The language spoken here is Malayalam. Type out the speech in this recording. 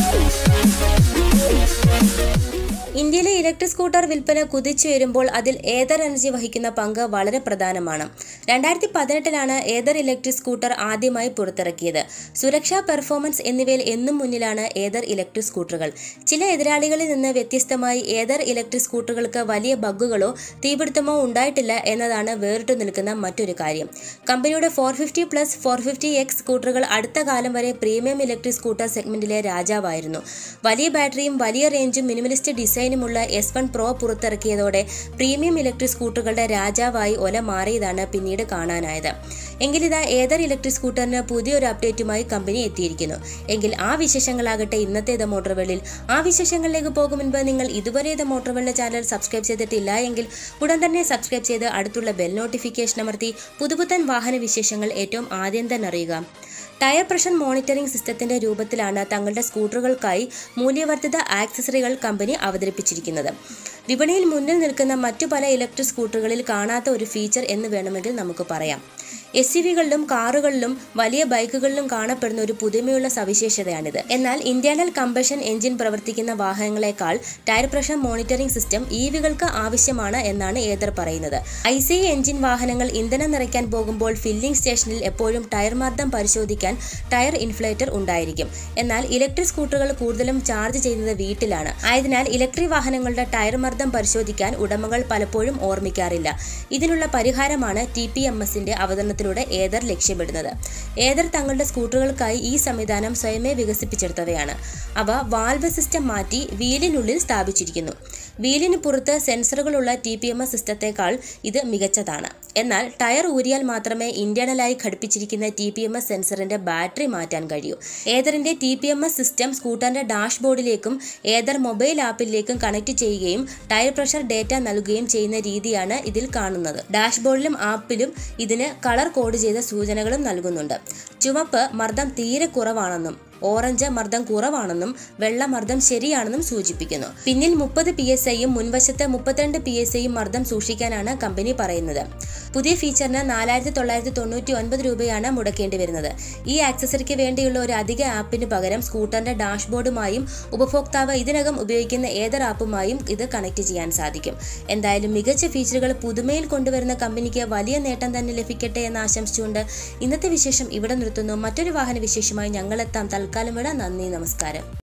ഇന്ത്യയിലെ ഇലക്ട്രിക് സ്കൂട്ടർ വിൽപ്പന കുതിച്ചുയരുമ്പോൾ അതിൽ ഏതർ എനർജി വഹിക്കുന്ന പങ്ക് വളരെ പ്രധാനമാണ് രണ്ടായിരത്തി പതിനെട്ടിലാണ് ഏതർ ഇലക്ട്രിക് സ്കൂട്ടർ ആദ്യമായി പുറത്തിറക്കിയത് സുരക്ഷാ പെർഫോമൻസ് എന്നിവയിൽ എന്നും മുന്നിലാണ് ഏതർ ഇലക്ട്രിക് സ്കൂട്ടറുകൾ ചില എതിരാളികളിൽ നിന്ന് വ്യത്യസ്തമായി ഏതർ ഇലക്ട്രിക് സ്കൂട്ടറുകൾക്ക് വലിയ ബഗ്ഗുകളോ തീപിടുത്തമോ ഉണ്ടായിട്ടില്ല എന്നതാണ് വേറിട്ടു നിൽക്കുന്ന മറ്റൊരു കാര്യം കമ്പനിയുടെ four fifty plus four fifty X സ്കൂട്ടറുകൾ അടുത്ത കാലം വരെ പ്രീമിയം ഇലക്ട്രിക് സ്കൂട്ടർ സെഗ്മെന്റിലെ രാജാവായിരുന്നു വലിയ ബാറ്ററിയും വലിയ റേഞ്ചും മിനിമലിസ്റ്റ് ഡിസൈനുമുള്ള എസ് വൺ പ്രോ പുറത്തിറക്കിയതോടെ പ്രീമിയം ഇലക്ട്രിക് സ്കൂട്ടറുകളുടെ രാജാവായി ഒല മാറിയതാണ് പിന്നീട് കാണാനായത് എങ്കിലിതാ ഏതർ ഇലക്ട്രിക് സ്കൂട്ടറിന് പുതിയൊരു അപ്ഡേറ്റുമായി കമ്പനി എത്തിയിരിക്കുന്നു എങ്കിൽ ആ വിശേഷങ്ങളാകട്ടെ ഇന്നത്തെ ദ മോട്ടോർവെളിൽ ആ വിശേഷങ്ങളിലേക്ക് പോകും മുൻപ് നിങ്ങൾ ഇതുവരെ ദ മോട്ടോർവെളിലെ ചാനൽ സബ്സ്ക്രൈബ് ചെയ്തിട്ടില്ല എങ്കിൽ ഉടൻ തന്നെ സബ്സ്ക്രൈബ് ചെയ്ത് അടുത്തുള്ള ബെൽ നോട്ടിഫിക്കേഷൻ അമർത്തി പുതുപുത്തൻ വാഹന വിശേഷങ്ങൾ ഏറ്റവും ആദ്യം തന്നെ അറിയുക ടയർ പ്രഷർ മോണിറ്ററിംഗ് സിസ്റ്റത്തിന്റെ രൂപത്തിലാണ് തങ്ങളുടെ സ്കൂട്ടറുകൾക്കായി മൂല്യവർദ്ധിത ആക്സസറികൾ കമ്പനി അവതരിപ്പിച്ചിരിക്കുന്നത് വിപണിയിൽ മുന്നിൽ നിൽക്കുന്ന മറ്റു പല ഇലക്ട്രിക് സ്കൂട്ടറുകളിൽ കാണാത്ത ഒരു ഫീച്ചർ എന്ന് വേണമെങ്കിൽ നമുക്ക് പറയാം എസ് യു വികളിലും കാറുകളിലും വലിയ ബൈക്കുകളിലും കാണപ്പെടുന്ന ഒരു പുതുമയുള്ള സവിശേഷതയാണിത് എന്നാൽ ഇന്റേണൽ കമ്പഷൻ എഞ്ചിൻ പ്രവർത്തിക്കുന്ന വാഹനങ്ങളെക്കാൾ tyre pressure monitoring system E വികൾക്ക് ആവശ്യമാണ് എന്നാണ് ഏതർ പറയുന്നത് ഐ സി എഞ്ചിൻ വാഹനങ്ങൾ ഇന്ധനം നിറയ്ക്കാൻ പോകുമ്പോൾ ഫില്ലിംഗ് സ്റ്റേഷനിൽ എപ്പോഴും ടയർ മർദ്ദം പരിശോധിക്കാൻ ടയർ ഇൻഫ്ലേറ്റർ ഉണ്ടായിരിക്കും എന്നാൽ ഇലക്ട്രിക് സ്കൂട്ടറുകൾ കൂടുതലും ചാർജ് ചെയ്യുന്നത് വീട്ടിലാണ് ആയതിനാൽ ഇലക്ട്രിക് വാഹനങ്ങളുടെ ടയർ മർദ്ദം പരിശോധിക്കാൻ ഉടമകൾ പലപ്പോഴും ഓർമ്മിക്കാറില്ല ഇതിനുള്ള പരിഹാരമാണ് ടി പി എം എസിന്റെ അവതരണത്തിലൂടെ ഏതർ ലക്ഷ്യമിടുന്നത് ഏതർ തങ്ങളുടെ സ്കൂട്ടറുകൾക്കായി ഈ സംവിധാനം സ്വയമേ വികസിപ്പിച്ചെടുത്തവയാണ് അവ വാൽവ് സിസ്റ്റം മാറ്റി വീലിനുള്ളിൽ സ്ഥാപിച്ചിരിക്കുന്നു വീലിന് പുറത്ത് സെൻസറുകളുള്ള ടി പി എം എസ് സിസ്റ്റത്തെക്കാൾ ഇത് മികച്ചതാണ് എന്നാൽ ടയർ ഊരിയാൽ മാത്രമേ ഇന്റേണലായി ഘടിപ്പിച്ചിരിക്കുന്ന ടി പി എം എസ് സെൻസറിന്റെ ബാറ്ററി മാറ്റാൻ കഴിയൂ ഏതറിന്റെ T P M S system സ്കൂട്ടറിന്റെ ഡാഷ്ബോർഡിലേക്കും ഏതർ മൊബൈൽ ആപ്പിലേക്കും കണക്ട് ചെയ്യുകയും ടയർ പ്രഷർ ഡേറ്റ നൽകുകയും ചെയ്യുന്ന രീതിയാണ് ഇതിൽ കാണുന്നത് ഡാഷ്ബോർഡിലും ആപ്പിലും ഇതിന് കളർ കോഡ് ചെയ്ത സൂചനകളും നൽകുന്നുണ്ട് ചുവപ്പ് മർദ്ദം തീരെ കുറവാണെന്നും ഓറഞ്ച് മർദ്ദം കുറവാണെന്നും വെള്ള മർദ്ദം ശരിയാണെന്നും സൂചിപ്പിക്കുന്നു പിന്നിൽ മുപ്പത് പി എസ് ഐയും മുൻവശത്ത് മുപ്പത്തിരണ്ട് പി എസ് ഐയും മർദ്ദം സൂക്ഷിക്കാനാണ് കമ്പനി പറയുന്നത് പുതിയ ഫീച്ചറിന് നാലായിരത്തി തൊള്ളായിരത്തി തൊണ്ണൂറ്റി ഒൻപത് രൂപയാണ് മുടക്കേണ്ടി വരുന്നത് ഈ ആക്സസറിക്ക് വേണ്ടിയുള്ള ഒരു അധിക ആപ്പിന് പകരം സ്കൂട്ടറിന്റെ ഡാഷ്ബോർഡുമായും ഉപഭോക്താവ് ഇതിനകം ഉപയോഗിക്കുന്ന ഏതൊരു ആപ്പുമായും ഇത് കണക്ട് ചെയ്യാൻ സാധിക്കും എന്തായാലും മികച്ച ഫീച്ചറുകൾ പുതുമയിൽ കൊണ്ടുവരുന്ന കമ്പനിക്ക് വലിയ നേട്ടം തന്നെ ലഭിക്കട്ടെ എന്ന് ആശംസിച്ചുകൊണ്ട് ഇന്നത്തെ വിശേഷം ഇവിടെ നിർത്തുന്നു മറ്റൊരു വാഹന വിശേഷമായി ഞങ്ങളെത്താം തൽക്കാലം വിട നന്ദി നമസ്കാരം